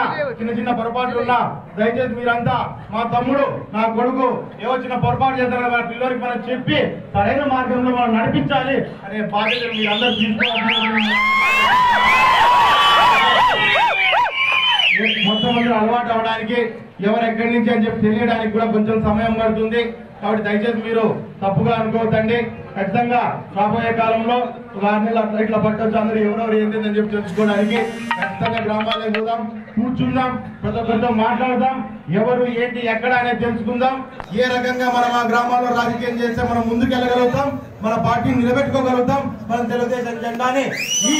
చిన్న చిన్న పొరపాట్లు ఉన్నా దయచేసి మీరంతా మా తమ్ముడు నా కొడుకు ఏవో చిన్న పొరపాటు చేస్తారో మన పిల్లలకి మనం చెప్పి సరైన మార్గంలో మనం నడిపించాలి అనే బాధ్యతను మీరందరూ తీసుకోవాలి మొట్టమొదటి అలవాటు అవడానికి ఎవరు ఎక్కడి నుంచి అని చెప్పి తెలియడానికి కూడా కొంచెం సమయం పడుతుంది కాబట్టి దయచేసి మీరు తప్పుగా అనుకోవద్దండి ఖచ్చితంగా రాబోయే కాలంలో ఒక ఆరు నెలలు అట్లా ఇట్లా పట్టొచ్చు అందరూ ఎవరెవరు ఏంటి అని చెప్పి తెలుసుకోవడానికి ఖచ్చితంగా గ్రామాల్లో చూద్దాం కూర్చుందాం ప్రతి ఒక్కరితో మాట్లాడదాం ఎవరు ఏంటి ఎక్కడ అనేది తెలుసుకుందాం ఏ రకంగా మనం ఆ గ్రామాల్లో రాజకీయం చేస్తే మనం ముందుకెళ్ళగలుగుతాం మన పార్టీని నిలబెట్టుకోగలుగుతాం మనం తెలుగుదేశం జెండాని ఈ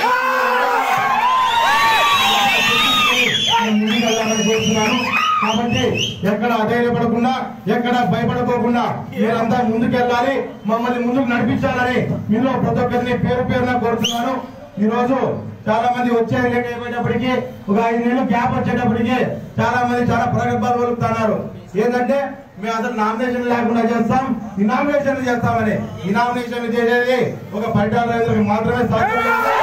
నేను ముందుకు వెళ్ళాలని కోరుతున్నాను కాబట్టి ఎక్కడ అధైర్యపడకుండా ఎక్కడ భయపడకోకుండా మీరంతా ముందుకు వెళ్ళాలి మమ్మల్ని ముందుకు నడిపించాలని మీలో ప్రతి ఒక్కరిని పేరు పేరున కోరుతున్నాను ఈ రోజు చాలా మంది వచ్చే లేట్ అయిపోయేటప్పటికి ఒక ఐదు నెలలు గ్యాప్ వచ్చేటప్పటికి చాలా మంది చాలా ప్రగల్భాలు పలుకుతున్నారు ఏంటంటే మేము అసలు నామినేషన్ లేకుండా చేస్తాం ఈ నామినేషన్ చేస్తామని ఈ నామినేషన్ చేసేది ఒక పరిటాల రైతులకు మాత్రమే సాధ్యమైంది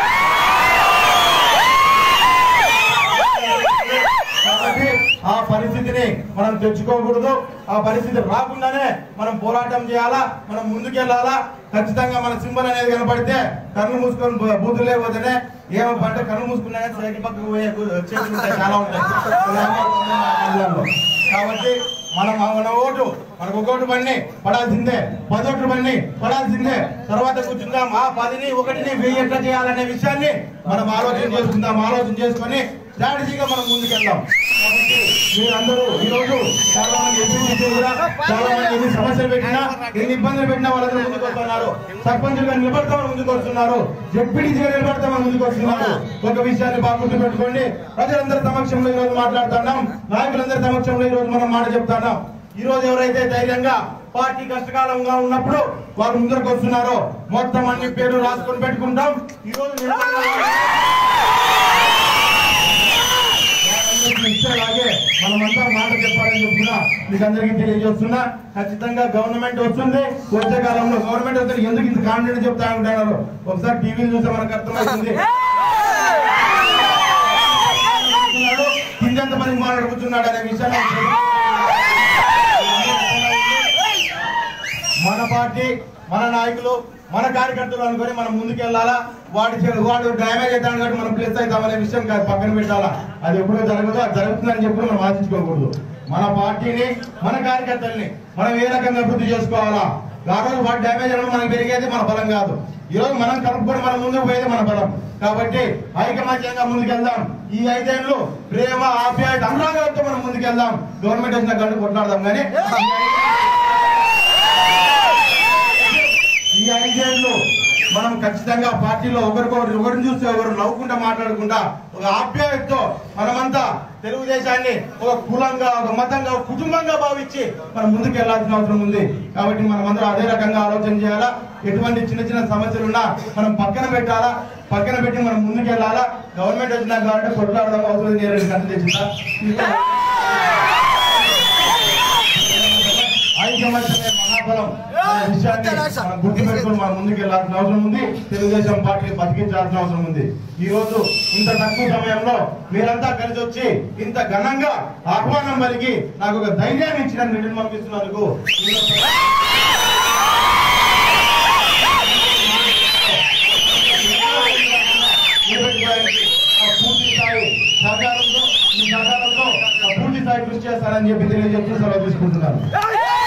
కాబట్టి ఆ పరిస్థితిని మనం తెచ్చుకోకూడదు ఆ పరిస్థితి రాకుండానే మనం పోరాటం చేయాలా మనం ముందుకెళ్లాలా ఖచ్చితంగా మన సింబల్ అనేది కనపడితే కన్ను మూసుకొని బూ- బూతులే పోతేనే ఏమో అంటే కన్ను మూసుకున్నానే సైకి పక్కకు పోయే గు- చేతులు ఉంటాయి చాలా ఉంటాయి గ్రామాల్లో. కాబట్టి మనం మన ఓటు మనకు ఒక ఓటు బండి పడాల్సిందే పదోట్లు బండి పడాల్సిందే తర్వాత కూర్చుందాం ఆ పదిని ఒకటిని వెయ్యి ఎట్లా చేయాలనే విషయాన్ని మనం ఆలోచన చేసుకుందాం ఆలోచన చేసుకొని స్ట్రాటజీగా మనం ముందుకెళ్దాం కాబట్టి మీరందరూ ఈ రోజు చాలా మంది ఎంపీసీ కూడా చాలా మంది ఎన్ని సమస్యలు పెట్టినా ఎన్ని ఇబ్బందులు పెట్టినా వాళ్ళందరూ ముందుకు వస్తున్నారు సర్పంచులుగా నిలబడతామని ముందుకు వస్తున్నారు జడ్పీటీసీగా నిలబడతామని ముందుకు వస్తున్నారు ఒక విషయాన్ని బాగా గుర్తు పెట్టుకోండి ప్రజలందరి సమక్షంలో ఈ రోజు మాట్లాడుతున్నాం నాయకులందరి సమక్షంలో ఈ రోజు మనం మాట చెప్తున్నాం ఈ రోజు ఎవరైతే ధైర్యంగా పార్టీ కష్టకాలంగా ఉన్నప్పుడు వారు ముందరకు వస్తున్నారో మొత్తం అన్ని పేర్లు రాసుకొని పెట్టుకుంటాం ఈ రోజు నిలబడిన వాళ్ళందరికీ ఇచ్చేలాగే మనమంతా మాట చెప్పాలని చెప్తున్నా మీకు అందరికీ తెలియజేస్తున్నా ఖచ్చితంగా గవర్నమెంట్ వస్తుంది వచ్చే కాలంలో గవర్నమెంట్ వస్తే ఎందుకు ఇంత కాన్ఫిడెంట్ చెప్తా ఉంటున్నారు ఒకసారి టీవీలు చూస్తే మనకు అర్థమవుతుంది కింద మంది మాట్లాడుకుంటున్నాడు అనే విషయాన్ని మన పార్టీ మన నాయకులు మన కార్యకర్తలు అనుకొని మనం ముందుకు వెళ్ళాలా వాడి చే- వాడు డ్యామేజ్ అవుతాడు కాబట్టి మనం ప్లేస్ అవుతామనే విషయం కాదు పక్కన పెట్టాలా అది ఎప్పుడో జరగదు అది జరుగుతుందని చెప్పి మనం ఆశించుకోకూడదు మన పార్టీని మన కార్యకర్తల్ని మనం ఏ రకంగా అభివృద్ధి చేసుకోవాలా ఆ రోజు వాడు డ్యామేజ్ అవ్వడం మనకు పెరిగేది మన బలం కాదు ఈ రోజు మనం కలుపుకొని మనం ముందుకు పోయేది మన బలం కాబట్టి ఐకమత్యంగా ముందుకెళ్దాం ఈ ఐదేళ్లు ప్రేమ ఆప్యాయత అనురాగాలతో మనం ముందుకెళ్దాం గవర్నమెంట్ వచ్చిన గంట కొట్లాడదాం కానీ ఈ ఐదేళ్లు మనం ఖచ్చితంగా పార్టీలో ఒకరికొకరు ఒకరిని చూస్తే ఒకరు నవ్వుకుంటా మాట్లాడుకుంటా ఒక ఆప్యాయతతో మనమంతా తెలుగుదేశాన్ని ఒక కులంగా ఒక మతంగా ఒక కుటుంబంగా భావించి మనం ముందుకు వెళ్లాల్సిన అవసరం ఉంది కాబట్టి మనమందరం అదే రకంగా ఆలోచన చేయాలా ఎటువంటి చిన్న చిన్న సమస్యలు ఉన్నా మనం పక్కన పెట్టాలా పక్కన పెట్టి మనం ముందుకు వెళ్ళాలా గవర్నమెంట్ వచ్చినా కాబట్టి కొట్లాడడం అవసరం లేదు కథ తెచ్చిందా ఐకమత్యమే మహాబలం అనే విషయాన్ని మనం గుర్తుపెట్టుకుని మనం ముందుకు వెళ్ళాల్సిన అవసరం ఉంది తెలుగుదేశం పార్టీ బతికించాల్సిన అవసరం ఉంది ఈ రోజు ఇంత తక్కువ సమయంలో మీరంతా కలిసి వచ్చి ఇంత ఘనంగా ఆహ్వానం పలికి నాకు ఒక ధైర్యాన్ని ఇచ్చిన నిధులు పంపిస్తున్నందుకు నిలబెట్టుకోవడానికి ఆ పూర్తి స్థాయి సహకారంతో ఈ సహకారంతో ఆ పూర్తి స్థాయి కృషి చేస్తానని చెప్పి తెలియజేస్తూ సెలవు తీసుకుంటున్నాను